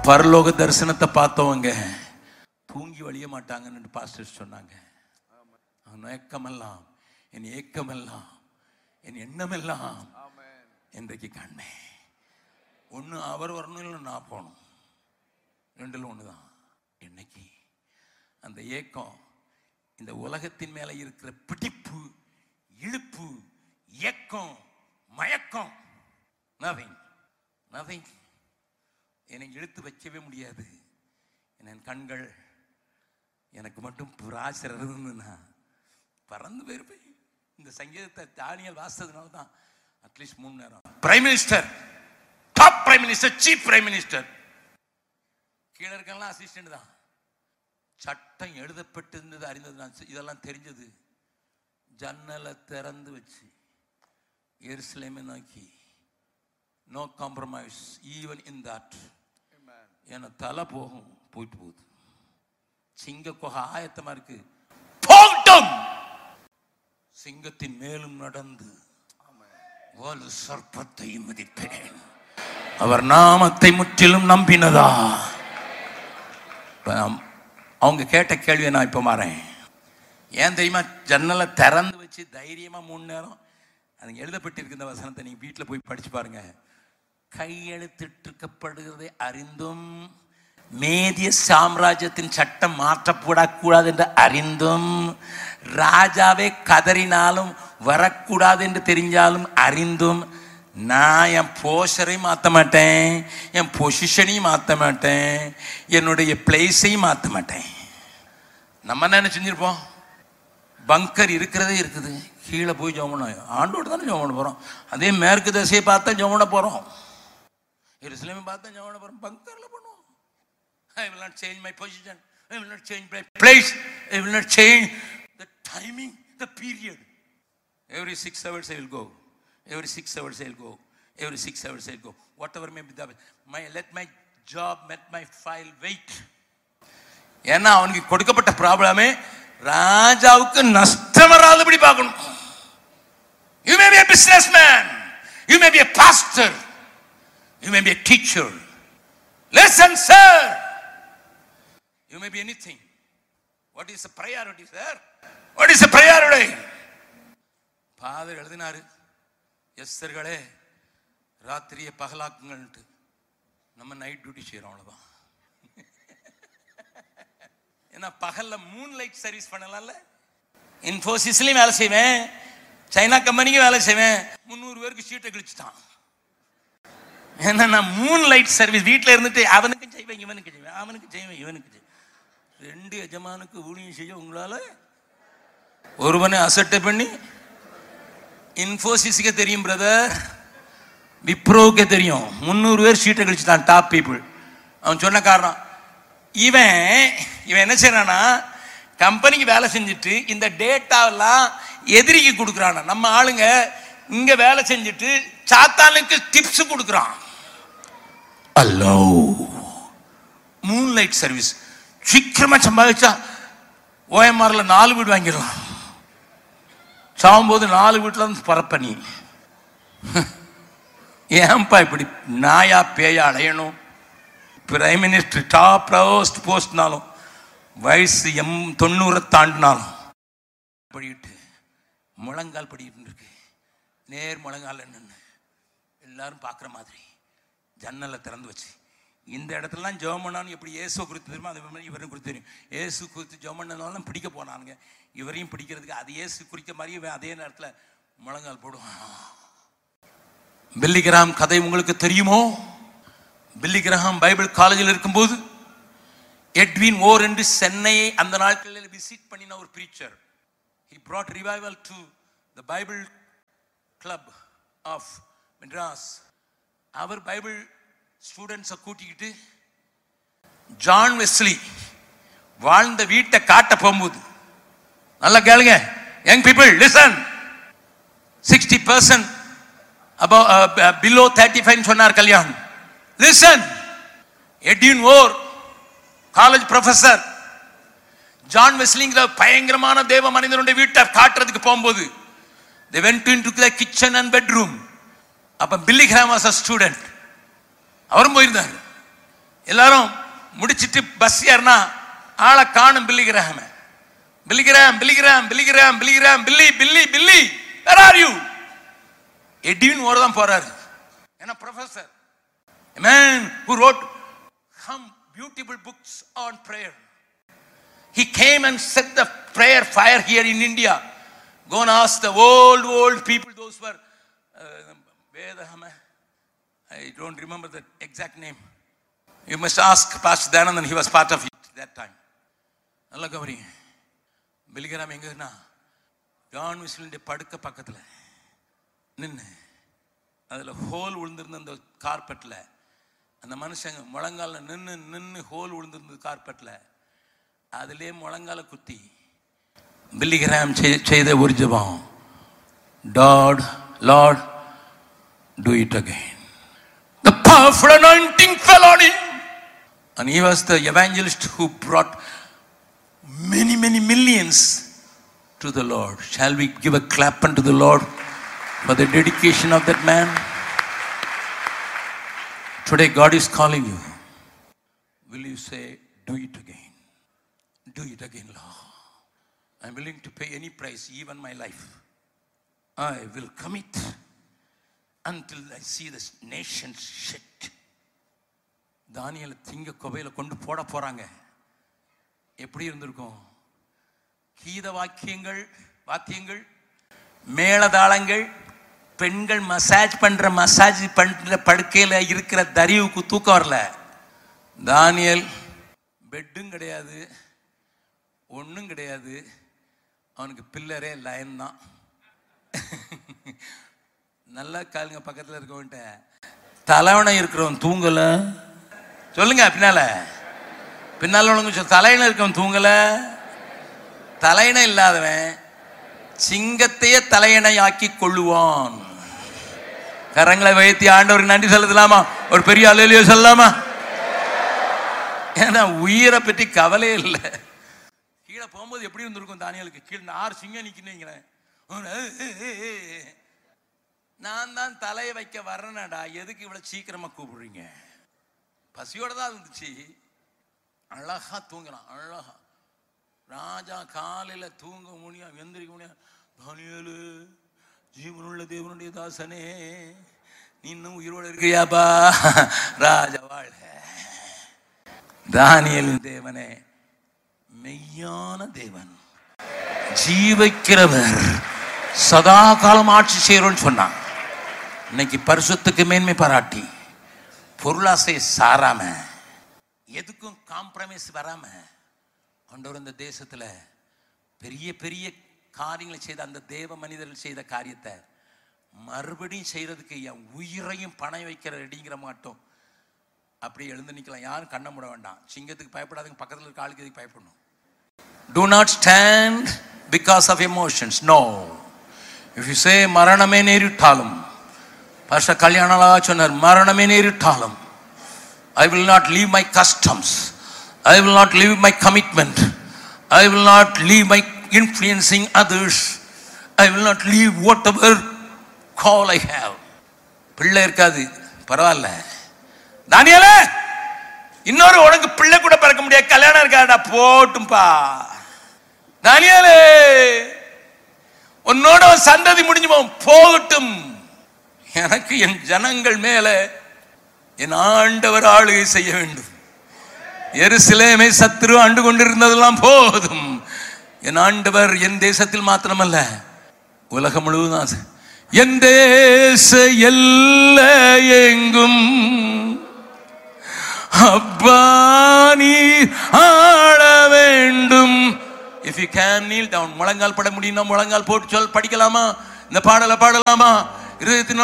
பரலோக தரிசனத்தை பார்த்தவங்க தூங்கி வழிய மாட்டாங்கன்னு பாஸ்டர் சொன்னாங்க அவன் ஏக்கமெல்லாம் என் ஏக்கமெல்லாம் என் எண்ணமெல்லாம் இன்றைக்கு காண்பேன் ஒன்று அவர் வரணும் இல்லை நான் போகணும் ரெண்டில் ஒன்று தான் இன்னைக்கு அந்த ஏக்கம் இந்த உலகத்தின் மேலே இருக்கிற பிடிப்பு இழுப்பு ஏக்கம் மயக்கம் நவிங் நவிங் என்னை இழுத்து வைக்கவே முடியாது என் கண்கள் எனக்கு மட்டும் புராசர் இருந்ததுன்னா பறந்து போயிருப்பேன் இந்த சங்கீதத்தை தானியல் வாசித்ததுனால தான் அட்லீஸ்ட் மூணு நேரம் prime minister top prime minister chief prime minister கீழே இருக்கலாம் அசிஸ்டன்ட் தான் சட்டம் எழுதப்பட்டிருந்தது அறிந்தது நான் செ- இதெல்லாம் தெரிஞ்சது ஜன்னலை திறந்து வச்சு எருசலேமை நோக்கி no compromise even in that என தலை போகும் போயிட்டு போகுது சிங்க குகை ஆயத்தமா இருக்கு போகட்டும் சிங்கத்தின் மேலும் நடந்து வலு சர்ப்பத்தை மிதிப்பேன் அவர் நாமத்தை முற்றிலும் நம்பினதா இப்ப நாம்- அவங்க கேட்ட கேள்வியை நான் இப்ப மாறேன் ஏன் தெரியுமா ஜன்னலை திறந்து வச்சு தைரியமா மூணு நேரம் அது எழுதப்பட்டிருக்க இந்த வசனத்தை நீங்க வீட்டில் போய் படிச்சு பாருங்க கையெழுத்திட்டிருக்கப்படுகிறதை அறிந்தும் மேதிய சாம்ராஜ்யத்தின் சட்டம் மாற்றப்படக்கூடாது என்று அறிந்தும் ராஜாவே கதறினாலும் வரக்கூடாது என்று தெரிஞ்சாலும் அறிந்தும் நான் என் போஷரையும் மாற்ற மாட்டேன் என் பொசிஷனையும் மாற்ற மாட்டேன் என்னுடைய பிளேஸையும் மாற்ற மாட்டேன் நம்ம என்ன செஞ்சிருப்போம் பங்கர் இருக்கிறதே இருக்குது கீழே போய் ஜெபம் பண்ண ஆண்டோடு தானே ஜெபம் பண்ண போகிறோம் அதே மேற்கு திசையை பார்த்தா ஜெபம் பண்ண போகிறோம் எருசலேமை பார்த்தா ஜெபம் பண்ண போகிறோம் பங்கரில் பண்ணுவோம் ஐ will not change my position. I will not change my place. I will not change the timing, the period. Every six hours I will go. Every six hours I will go. Every six hours I will go. Whatever may be the my let my job, let my file wait. ஏன்னா அவனுக்கு கொடுக்கப்பட்ட ப்ராப்ளமே ராஜாவுக்கு நஷ்டம் வராதபடி பார்க்கணும் you may be a businessman you may be a pastor you may be a teacher listen sir you may be anything what is the priority sir what is the priority father எழுதினாரு எஸ்தர்களே ராத்திரியை பகலாக்குங்கள்ட்டு நம்ம night duty செய்கிறோம் அவ்வளோதான் ஏன்னா பகல்ல Moon light service பண்ணலாம்ல இன்ஃபோசிஸ்லயும் வேலை செய்வேன் சைனா கம்பெனிக்கும் வேலை செய்வேன் முந்நூறு பேருக்கு சீட்டை கிழிச்சிட்டான் ஏன்னா நான் மூன் லைட் சர்வீஸ் வீட்டில் இருந்துட்டு அவனுக்கு செய்வேன் இவனுக்கு செய்வேன் அவனுக்கு செய்வேன் இவனுக்கு செய்வேன் ரெண்டு எஜமானுக்கு ஊழியம் செய்ய உங்களால ஒருவனை அசட்டை பண்ணி இன்ஃபோசிஸ்க்கே தெரியும் பிரதர் விப்ரோவுக்கே தெரியும் முந்நூறு பேர் சீட்டை கழிச்சுட்டான் டாப் பீப்புள் அவன் சொன்ன காரணம் இவன் இவன் என்ன செய்யறானா கம்பெனிக்கு வேலை செஞ்சுட்டு இந்த டேட்டாவெல்லாம் எதிரிக்கு கொடுக்குறானா நம்ம ஆளுங்க இங்க வேலை செஞ்சுட்டு சாத்தானுக்கு டிப்ஸ் கொடுக்குறான் அல்லோ மூன் லைட் சர்வீஸ் சீக்கிரமா சம்பாதிச்சா ஓஎம்ஆர்ல நாலு வீடு வாங்கிடலாம் சாகும்போது நாலு வீட்டில் இருந்து பரப்ப நீ ஏன்பா இப்படி நாயா பேயா அலையணும் பிரைம் மினிஸ்டர் டாப் போஸ்ட் போஸ்ட்னாலும் வயசு எம் தொண்ணூறை தாண்டினாலும் படிக்கிட்டு முழங்கால் படிக்கிட்டு இருக்கு நேர் முழங்கால் நின்று எல்லாரும் பார்க்குற மாதிரி ஜன்னலை திறந்து வச்சு இந்த இடத்துலலாம் ஜெபம் பண்ணாலும் எப்படி இயேசு குறித்து தெரியுமோ அது மாதிரி இவரும் குறித்து தெரியும் இயேசு குறித்து ஜெபம் பண்ணனாலும் பிடிக்க போனானுங்க இவரையும் பிடிக்கிறதுக்கு அது இயேசு குறித்த மாதிரி இவன் அதே நேரத்தில் முழங்கால் போடுவான் பில்லிகிராம் கதை உங்களுக்கு தெரியுமோ பில்லிகிரஹாம் பைபிள் காலேஜில் இருக்கும்போது எட்வின் ஓர் என்று சென்னையை அந்த நாட்களில் விசிட் பண்ணின ஒரு preacher he brought revival to the bible club of Madras அவர் பைபிள் ஸ்டூடெண்ட்ஸை கூட்டிக்கிட்டு ஜான் வெஸ்லி வாழ்ந்த வீட்டை காட்ட போகும்போது நல்லா கேளுங்க young people listen sixty percent above below thirty five சொன்னார் கல்யாணம் listen Edwin Orr college professor John வெஸ்லிங்கிற பயங்கரமான தேவ மனிதனுடைய வீட்டை காட்டுறதுக்கு போகும்போது they went into the kitchen and bedroom அப்ப Billy Graham was a student அவரும் போயிருந்தார் எல்லாரும் முடிச்சிட்டு பஸ் ஏறினா ஆளை காணும் Billy Graham Billy Graham Billy Graham Billy Graham Billy Graham Billy Billy Billy where are you Edwin ஒரு தான் போறாரு ஏன்னா professor man who wrote some beautiful books on prayer he came and set the prayer fire here in india go and ask the old old people those were uh, Vedahama. i don't remember the exact name you must ask pastor Danandan he was part of it that time நல்லா கவனிங்க பிலிகிராம் எங்கன்னா John விஸ்லிന്റെ படுக்க பக்கத்துல நின்று அதில் whole விழுந்திருந்த அந்த கார்பெட்டில் அந்த மனுஷங்க முழங்கால நின்று நின்று ஹோல் விழுந்திருந்தது கார்பெட்டில் அதிலே முழங்கால குத்தி பில்லிகிராம் செய்- செய்த ஒரு ஜெபம் டாட் Lord do it again The powerful anointing fell on him. And he was the evangelist who brought many, many millions to the Lord. Shall we give a clap unto the Lord for the dedication of that man? Today, God is calling you. Will you say, Do it again? Do it again, Lord. I'm willing to pay any price, even my life. I will commit until I see this nation shit. தானியலை திங்க குவையில கொண்டு போட போறாங்க எப்படி இருந்திருக்கும் கீத வாக்கியங்கள் வாக்கியங்கள் மேளதாளங்கள் பெண்கள் மசாஜ் பண்ற மசாஜ் பண்ற படுக்கையில இருக்கிற தரிவுக்கு தூக்கம் வரல தானியல் பெட்டும் கிடையாது ஒன்றும் கிடையாது அவனுக்கு பில்லரே லைன் தான் நல்லா காலுங்க பக்கத்தில் இருக்கவன்ட்ட தலைவனை இருக்கிறவன் தூங்கல சொல்லுங்க பின்னால பின்னால உனக்கு சொல் தலையில இருக்கவன் தூங்கல தலையின இல்லாதவன் சிங்கத்தையே தலையணையாக்கி கொள்ளுவான் கரங்களை வைத்தி ஆண்டவருக்கு நன்றி செலுத்தலாமா ஒரு பெரிய அலையிலையோ சொல்லலாமா ஏன்னா உயிரை பற்றி கவலையே இல்லை கீழே போகும்போது எப்படி இருந்திருக்கும் தானியலுக்கு கீழே ஆறு சிங்கம் நிற்கிறேன் நான் தான் தலையை வைக்க வர்றேனடா எதுக்கு இவ்வளவு சீக்கிரமா கூப்பிடுறீங்க பசியோட தான் இருந்துச்சு அழகா தூங்குறான் அழகா ராஜா காலையில தூங்க முடியும் எந்திரிக்க முடியும் தானியேலு ஜீவனுள்ள தேவனுடைய தாசனே நீ இன்னும் உயிரோட இருக்கிறியாப்பா ராஜா வாழ்க தானியலின் தேவனே மெய்யான தேவன் ஜீவிக்கிறவர் சதா காலம் ஆட்சி செய்கிறோன்னு சொன்னான் இன்னைக்கு பரிசுத்துக்கு மேன்மை பாராட்டி பொருளாசை சாராம எதுக்கும் காம்ப்ரமைஸ் வராம ஆண்டவர் இந்த தேசத்துல பெரிய பெரிய காரியங்களை செய்த அந்த தேவ மனிதர்கள் செய்த காரியத்தை மறுபடியும் செய்யறதுக்கு என் உயிரையும் பணம் வைக்கிற ரெடிங்கிற மாட்டோம் அப்படி எழுந்து நிக்கலாம் யாரும் கண்ண மூட வேண்டாம் சிங்கத்துக்கு பயப்படாதுங்க பக்கத்துல இருக்க ஆளுக்கு எதுக்கு பயப்படணும் do not stand because of emotions no if you say மரணமே நேரிட்டாலும் பாஸ்டர் கல்யாணலா சொன்னார் மரணமே நேரிட்டாலும் I will not leave my customs. I will not leave my commitment. I will not leave my influencing others. I will not leave whatever call I have. பிள்ளை இருக்காது பரவாயில்ல தானியலே இன்னொரு உனக்கு பிள்ளை கூட பிறக்க முடியாது கல்யாணம் இருக்காடா போட்டும்பா தானியலே உன்னோட உன் சந்ததி முடிஞ்சு போகும் போகட்டும் எனக்கு என் ஜனங்கள் மேல என் ஆண்டவர் ஆளுகை செய்ய வேண்டும் எருசலேமை சத்துரு ஆண்டு கொண்டிருந்ததெல்லாம் போதும் என் ஆண்டவர் என் தேசத்தில் மாத்திரமல்ல உலகம் முழுவதும் ஆசை. என் தேச எல்லை எங்கும் அப்பா நீ ஆள வேண்டும் if you can kneel down முழங்கால் பட முடியும்னா முழங்கால் போட்டு சொல் படிக்கலாமா இந்த பாடலை பாடலாமா இருதயத்தின்